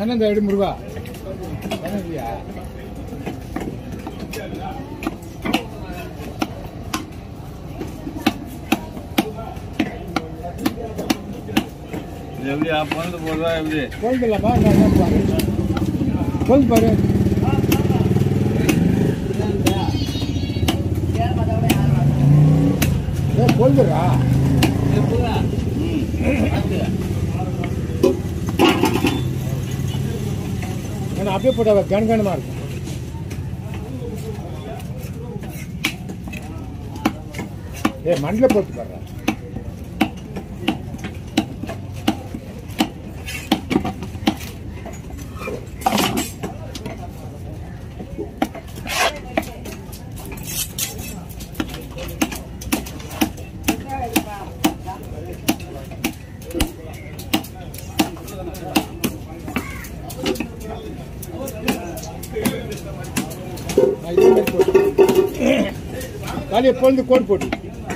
என்னந்த எடு முருகா என்ன இல்லையா இது எப்படியா பிறந்து போடுறா எப்படி கொழுந்து இல்லப்பா நான் என்ன பாரு கொழுந்து பாரு ஏ கொழுந்துடா ஏன்னா அப்படியே போட்டா கணகணமா இருக்கும் ஏ மண்ணில் போட்டு பாரு நான் இதே மாதிரி போட்டு காலையை பொழுது கோடு போட்டு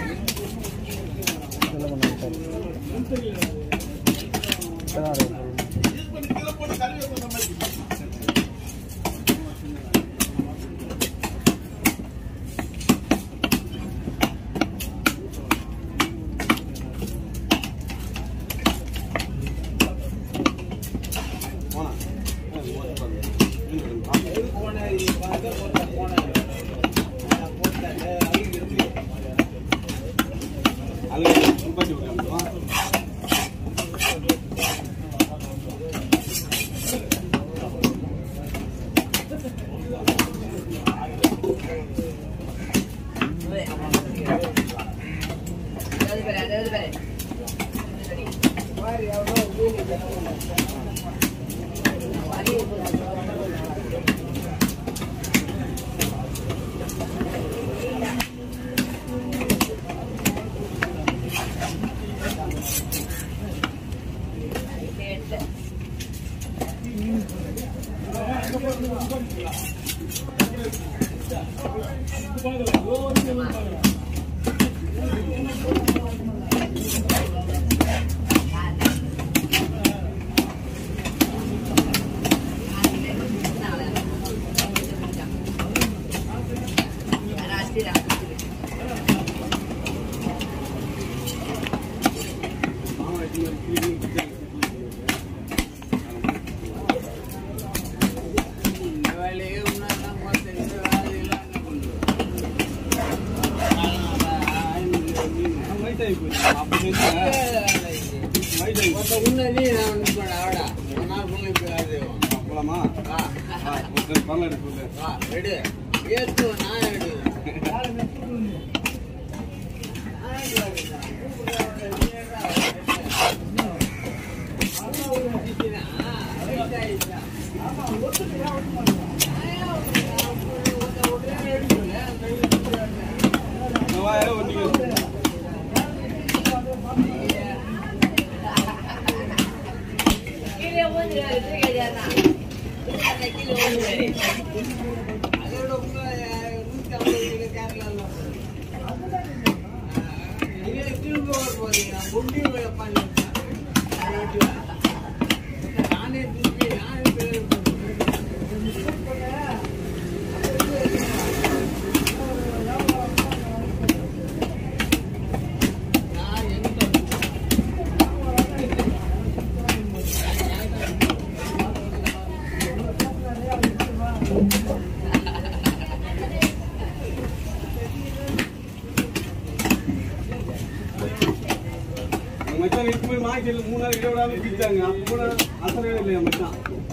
மச்சான் இதுக்கு போய் மாய்ச்சல் மூணு நாள் இட விடாம பிடிச்சாங்க அப்ப கூட அசரவே இல்லையா மச்சான்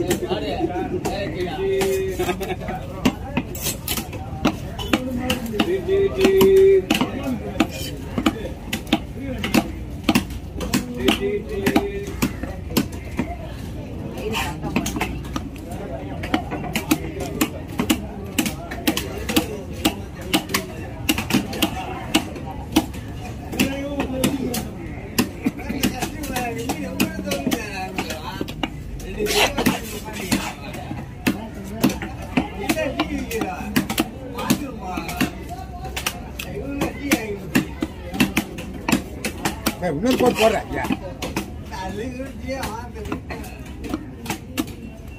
டி, டி, டி. டி, டி, டி. ஏய், இன்னொரு கோட் போடுறேன் ஐயா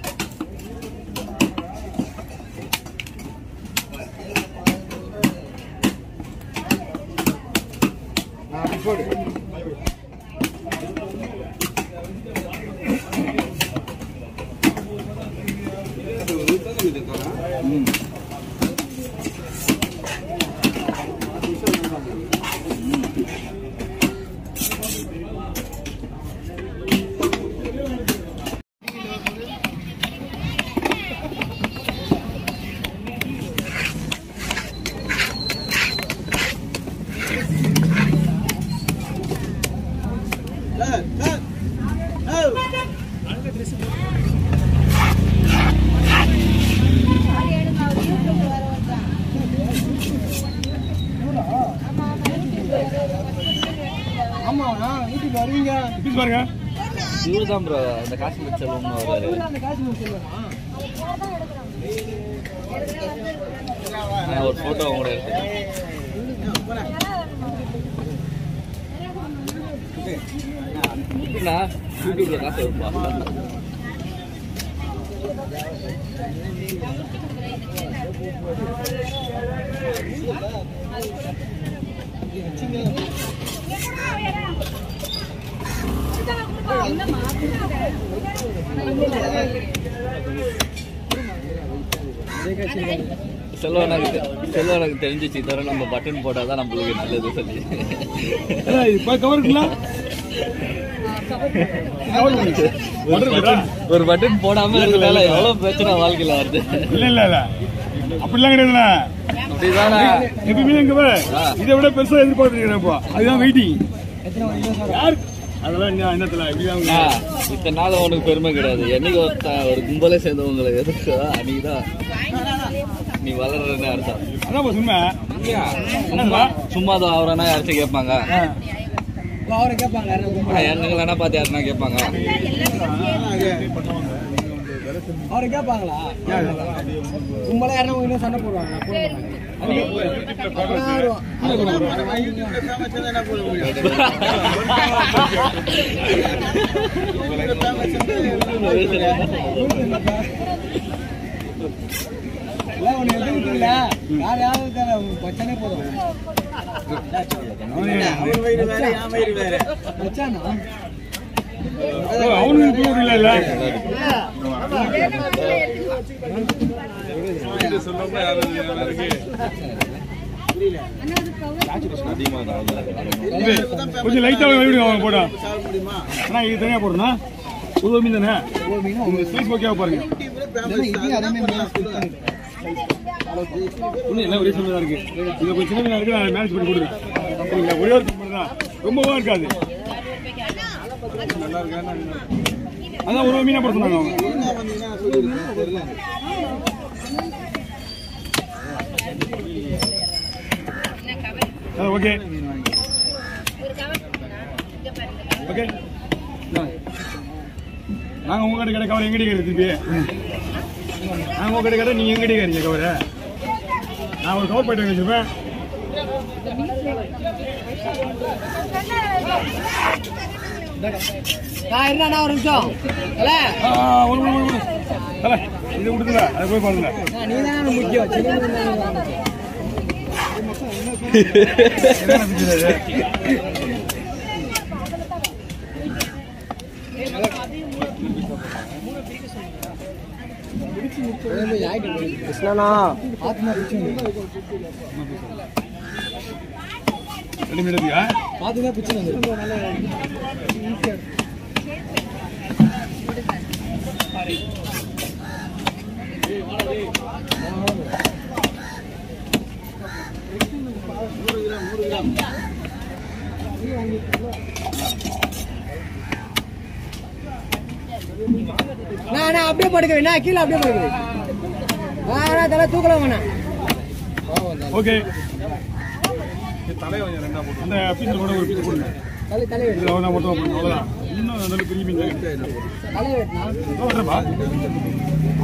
தம்பி இருக்காரா ஆமா வீட்டுக்கு வருவீங்க பீஸ் பாருங்க இவரு தான் ப்ரோ அந்த காஷ்மீர் செல்வம்னு வருவாரு அந்த காசு முடிச்சிடலாமா நான் ஒரு ஃபோட்டோ கூட எடுத்தேன் எப்படிண்ணா யூடியூப்ல காசு வருப்பா செல்வனுக்கு செல்வனுக்கு தெரிஞ்சிச்சு தவிர நம்ம பட்டன் போட்டால் தான் நம்மளுக்கு நல்லது சொல்லி இப்போ கவருக்குங்களா ஒரு பட்டன் போடாம இருக்கிறதால எவ்வளவு பிரச்சனை வாழ்க்கையில வருது இல்ல இல்ல இல்ல அப்படிலாம் கிடையாதுண்ணா அப்படிதானே எப்பயுமே எங்க பாரு ஆ. இதை விட பெருசா எதிர்பார்த்துருக்கிறேன் இப்போ அதுதான் வெயிட்டிங் யார் அதெல்லாம் என்ன என்னத்துல இப்படிதான் ஆ, இத்தனை நாள் உனக்கு பெருமை கிடையாது என்னைக்கு ஒரு த- ஒரு கும்பலே சேர்ந்தவங்களை எதுக்கோ அன்னைக்குதான் நீ வளர்றன்னு அர்த்தம் அதான் சும்மா என்னப்பா சும்மா தான் அவரனா யாராச்சும் கேட்பாங்க அவரை கேட்பாங்க எங்களா பார்த்து யாருன்னா கேட்பாங்க அவரை கேட்பாங்களா கும்பலா யாரும் இன்னும் சண்டை போடுவாங்க ஒண்ணு எதுவும் இல்ல யார் யாரும் பச்சனே போதும் மச்சானா அவனுக்கு இப்படி இல்ல இல்ல இது, கொஞ்சம் லைட்டா விடுங்க அவன் போடா அண்ணா இது தனியா போடுறா புது மீன் தானே உங்க ஸ்வீட் ஓகேவா பாருங்க இது அதே மாதிரி இன்னும் எல்லாம் ஒரே சமயம் இருக்கு இது கொஞ்சம் சின்ன மீனா இருக்கு நான் மேனேஜ் பண்ணி கொடுக்குறேன் சரிங்களா? ஒரே ஒரு மீன் தான் ரொம்பவா இருக்காது அதான் ஒரு மீனா போட சொன்னாங்க அவங்க ஆ, ஓகே ஓகே நாங்க உங்க கடை கடை கவர் எங்கடி கடை திருப்பி நாங்க உங்க கடை கடை நீங்க எங்கடி கடை கவரை நான் ஒரு கவர் போயிட்டு வச்சிருப்பேன் நான் என்னண்ணா ஒரு நிமிஷம் அல்ல ஆ, ஒரு ஒரு ஒரு தல இது கொடுத்துல அதை போய் பாருங்க நீ தானே முக்கியம் சின்ன என்னென்ன பிடிச்சது அது? கிருஷ்ணனா ஆத்மா பிடிச்சி ரெண்டு மீன் எடுத்தியா பார்த்துதான் பிடிச்சி வந்து நான் அப்படியே படுக்க நான் கீழே அப்படியே படுக்க வேணா தலை தூக்கலாம் வேணாம் ஓகே அந்த பீஸில் கூட ஒரு பீஸ் கொடுங்க தலை தலை வெட்டு இதில் வந்து மொத்தமாக போடுங்க அவ்வளோதான் இன்னும் நல்ல பெரிய மீன் தான் தலை வெட்டினா வெட்டுறப்பா